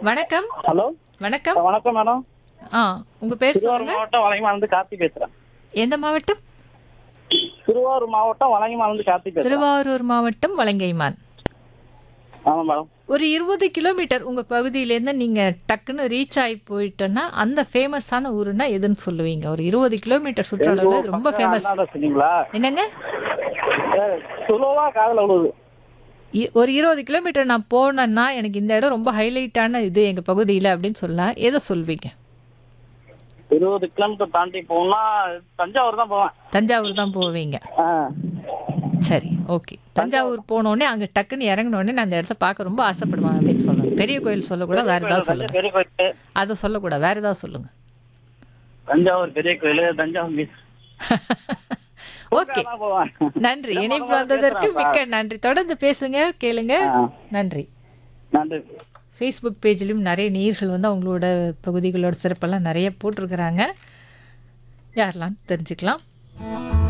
வணக்கம் ஹலோ வணக்கம் வணக்கம் மேடம் ஆ உங்க பேர் திருவாரூர் சொல்லுங்க மாவட்டம் வலங்கிமாலேருந்து கார்த்தி பேசுறேன் எந்த மாவட்டம் திருவாரூர் மாவட்டம் வலங்கிமாலேருந்து கார்த்தி பேசுறேன் திருவாரூர் மாவட்டம் வலங்கைமான் ஆமா மேடம் ஒரு இருபது கிலோமீட்டர் உங்க பகுதியிலேருந்து நீங்க டக்குன்னு ரீச் ஆகி போயிட்டோன்னா அந்த ஃபேமஸான ஊருன்னா எதுன்னு சொல்லுவீங்க ஒரு இருபது கிலோமீட்டர் சுற்றளவுல இது ரொம்ப ஃபேமஸ் சொன்னீங்களா என்னங்க சுலோவா காதல விழுது இ- ஒரு இருபது கிலோமீட்டர் நான் போனேன்னா எனக்கு இந்த இடம் ரொம்ப ஹைலைட்டான இது எங்க பகுதியில் அப்படின்னு சொல்லலாம் எதை சொல்வீங்க இருபது கிலோமீட்டர் தாண்டி போனா தஞ்சாவூர் தான் போவேன் தஞ்சாவூர் தான் போவீங்க ஆ. சரி ஓகே தஞ்சாவூர் போனோடனே அங்கே டக்குன்னு இறங்கினோடனே நான் அந்த இடத்த பார்க்க ரொம்ப ஆசைப்படுவேன் அப்படின்னு சொல்லணும் பெரிய கோயில் சொல்லக்கூட வேற ஏதாவது சொல்லுங்க பெரிய கோயில் அதை சொல்லக்கூடாது வேற ஏதாவது சொல்லுங்க தஞ்சாவூர் பெரிய கோயில் தஞ்சாவூர் beach. ஓகே தான் போவேன் நன்றி இணைப்பு வந்ததற்கு மிக்க நன்றி தொடர்ந்து பேசுங்க கேளுங்க ஆ. நன்றி நன்றி ஃபேஸ்புக் பேஜ்லையும் நிறைய நீர்கள் வந்து அவங்களோட பகுதிகளோட சிறப்பெல்லாம் நிறைய போட்டிருக்கிறாங்க யாரெல்லாம் தெரிஞ்சுக்கலாம்